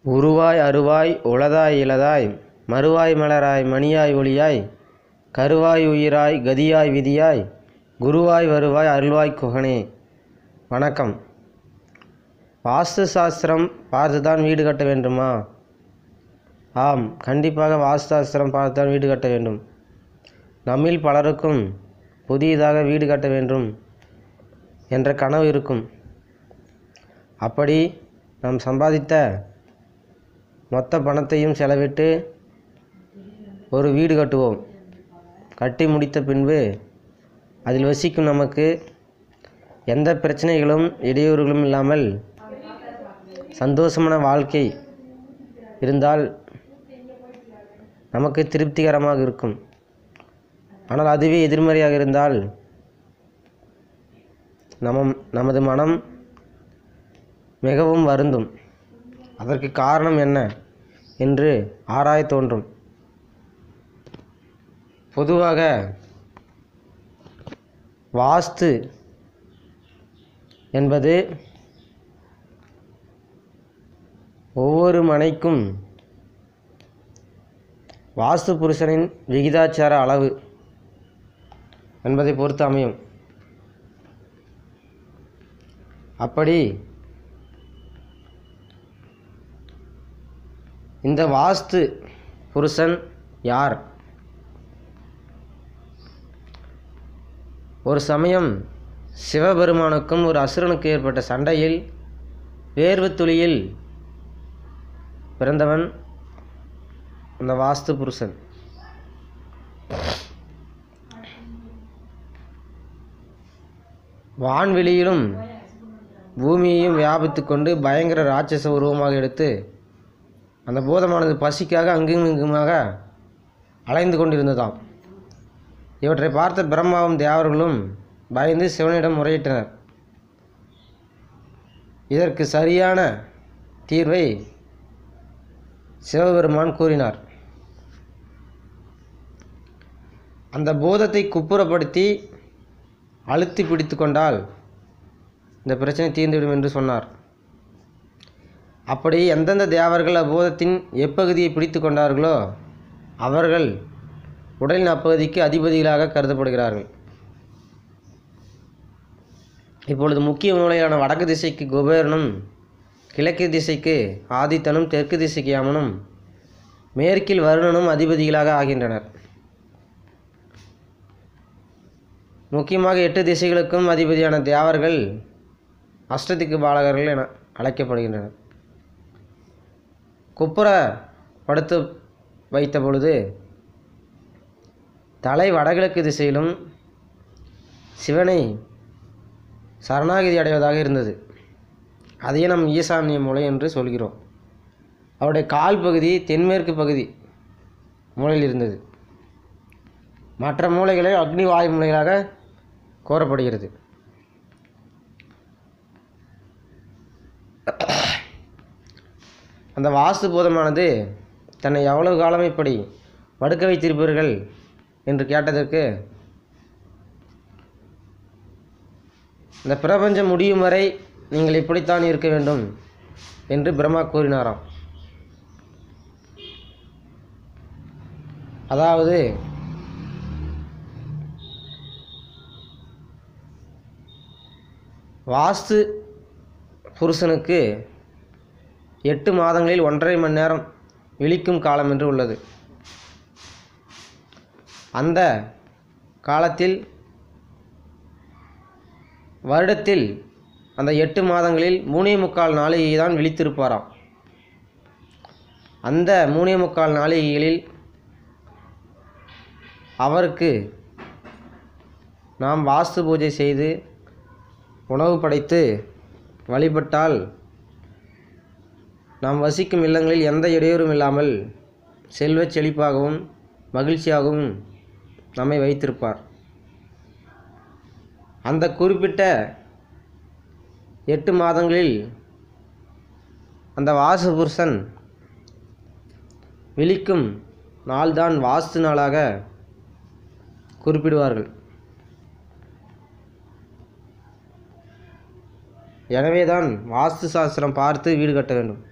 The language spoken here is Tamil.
உருவாய் அருவாய் உளதாய் இளதாய் மறுவாய் மலராய் மணியாய் ஒளியாய் கருவாய் உயிராய் கதியாய் விதியாய் குருவாய் வருவாய் அருள்வாய் குகனே வணக்கம் வாஸ்து சாஸ்திரம் பார்த்து தான் வீடு கட்ட வேண்டுமா ஆம் கண்டிப்பாக வாஸ்து சாஸ்திரம் பார்த்து தான் வீடு கட்ட வேண்டும் நம்மில் பலருக்கும் புதியதாக வீடு கட்ட வேண்டும் என்ற கனவு இருக்கும் அப்படி நாம் சம்பாதித்த மொத்த பணத்தையும் செலவிட்டு ஒரு வீடு கட்டுவோம் கட்டி முடித்த பின்பு அதில் வசிக்கும் நமக்கு எந்த பிரச்சனைகளும் இடையூறுகளும் இல்லாமல் சந்தோஷமான வாழ்க்கை இருந்தால் நமக்கு திருப்திகரமாக இருக்கும் ஆனால் அதுவே எதிர்மறையாக இருந்தால் நம்ம நமது மனம் மிகவும் வருந்தும் அதற்கு காரணம் என்ன என்று ஆராய தோன்றும் பொதுவாக வாஸ்து என்பது ஒவ்வொரு மனைக்கும் வாஸ்து புருஷனின் விகிதாச்சார அளவு என்பதை பொறுத்து அமையும் அப்படி இந்த வாஸ்து புருஷன் யார் ஒரு சமயம் சிவபெருமானுக்கும் ஒரு அசுரனுக்கு ஏற்பட்ட சண்டையில் வேர்வு துளியில் பிறந்தவன் அந்த வாஸ்து புருஷன் வான்வெளியிலும் பூமியையும் வியாபித்து கொண்டு பயங்கர ராட்சச உருவமாக எடுத்து அந்த பூதமானது பசிக்காக அங்கும் இங்குமாக அலைந்து கொண்டிருந்ததாம் இவற்றை பார்த்த பிரம்மாவும் தேவர்களும் பயந்து சிவனிடம் முறையிட்டனர் இதற்கு சரியான தீர்வை சிவபெருமான் கூறினார் அந்த பூதத்தை குப்புறப்படுத்தி அழுத்தி பிடித்து கொண்டால் இந்த பிரச்சனை தீர்ந்துவிடும் என்று சொன்னார் அப்படி எந்தெந்த தேவர்கள் அப்பூதத்தின் எப்பகுதியை பிடித்து கொண்டார்களோ அவர்கள் உடலின் அப்பகுதிக்கு அதிபதிகளாக கருதப்படுகிறார்கள் இப்பொழுது முக்கிய மூலையான வடக்கு திசைக்கு குபேரனும் கிழக்கு திசைக்கு ஆதித்தனும் தெற்கு திசைக்கு யமனும் மேற்கில் வருணனும் அதிபதிகளாக ஆகின்றனர் முக்கியமாக எட்டு திசைகளுக்கும் அதிபதியான தேவர்கள் அஷ்டதிக்கு பாலகர்கள் என அழைக்கப்படுகின்றனர் குப்புற படுத்து வைத்த பொழுது தலை வடகிழக்கு திசையிலும் சிவனை சரணாகிதி அடைவதாக இருந்தது அதையே நம் ஈசான்ய மூலை என்று சொல்கிறோம் அவருடைய கால் பகுதி தென்மேற்கு பகுதி மூலையில் இருந்தது மற்ற மூலைகளை அக்னி வாயு மூலைகளாக கோரப்படுகிறது அந்த வாஸ்து பூதமானது தன்னை எவ்வளவு காலம் இப்படி படுக்க வைத்திருப்பீர்கள் என்று கேட்டதற்கு இந்த பிரபஞ்சம் முடியும் வரை நீங்கள் இப்படித்தான் இருக்க வேண்டும் என்று பிரம்மா கூறினாராம் அதாவது வாஸ்து புருஷனுக்கு எட்டு மாதங்களில் ஒன்றரை மணி நேரம் விழிக்கும் காலம் என்று உள்ளது அந்த காலத்தில் வருடத்தில் அந்த எட்டு மாதங்களில் மூணே முக்கால் நாளிகை தான் விழித்திருப்பாராம் அந்த மூணே முக்கால் நாளிகைகளில் அவருக்கு நாம் வாஸ்து பூஜை செய்து உணவு படைத்து வழிபட்டால் நாம் வசிக்கும் இல்லங்களில் எந்த இடையூறும் இல்லாமல் செல்வச் செழிப்பாகவும் மகிழ்ச்சியாகவும் நம்மை வைத்திருப்பார் அந்த குறிப்பிட்ட எட்டு மாதங்களில் அந்த வாசு புருஷன் விழிக்கும் நாள்தான் வாஸ்து நாளாக குறிப்பிடுவார்கள் எனவேதான் வாஸ்து சாஸ்திரம் பார்த்து வீடு கட்ட வேண்டும்